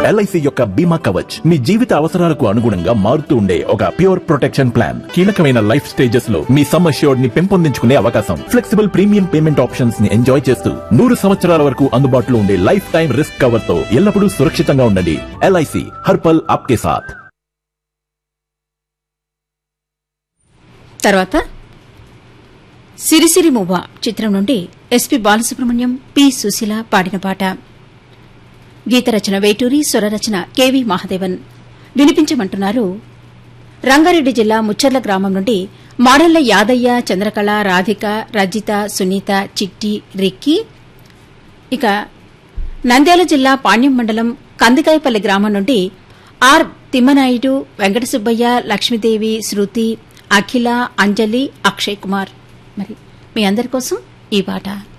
LIC యొక్క బీమా కవచ్ మీ జీవిత అవసరాలకు అనుగుణంగా మారుతూ ఉండే ఒక ప్యూర్ ప్రొటెక్షన్ ప్లాన్ కీలకమైన లైఫ్ స్టేజెస్ లో మీ సమ్ అష్యూర్డ్ ని పెంపొందించుకునే అవకాశం ఫ్లెక్సిబుల్ ప్రీమియం పేమెంట్ ఆప్షన్స్ ని ఎంజాయ్ చేస్తూ నూరు సంవత్సరాల వరకు అందుబాటులో ఉండే లైఫ్ టైం రిస్క్ కవర్ తో ఎల్లప్పుడూ సురక్షితంగా ఉండండి ఎల్ఐసి హర్పల్ ఆప్కే సాథ్ తర్వాత సిరిసిరి మువ్వ చిత్రం నుండి ఎస్పి బాలసుబ్రహ్మణ్యం పి సుశీల పాడిన పాట గీతరచన వేటూరి స్వరరచన కెవి మహాదేవన్ వినిపించమంటున్నారు రంగారెడ్డి జిల్లా ముచ్చర్ల గ్రామం నుండి మాడళ్ల యాదయ్య చంద్రకళ రాధిక రజిత సునీత చిట్టి రిక్కి ఇక నంద్యాల జిల్లా పాణ్యం మండలం కందికాయపల్లి గ్రామం నుండి ఆర్ తిమ్మనాయుడు వెంకట సుబ్బయ్య లక్ష్మీదేవి శృతి అఖిల అంజలి అక్షయ్ కుమార్ మరి మీ అందరి కోసం ఈ పాట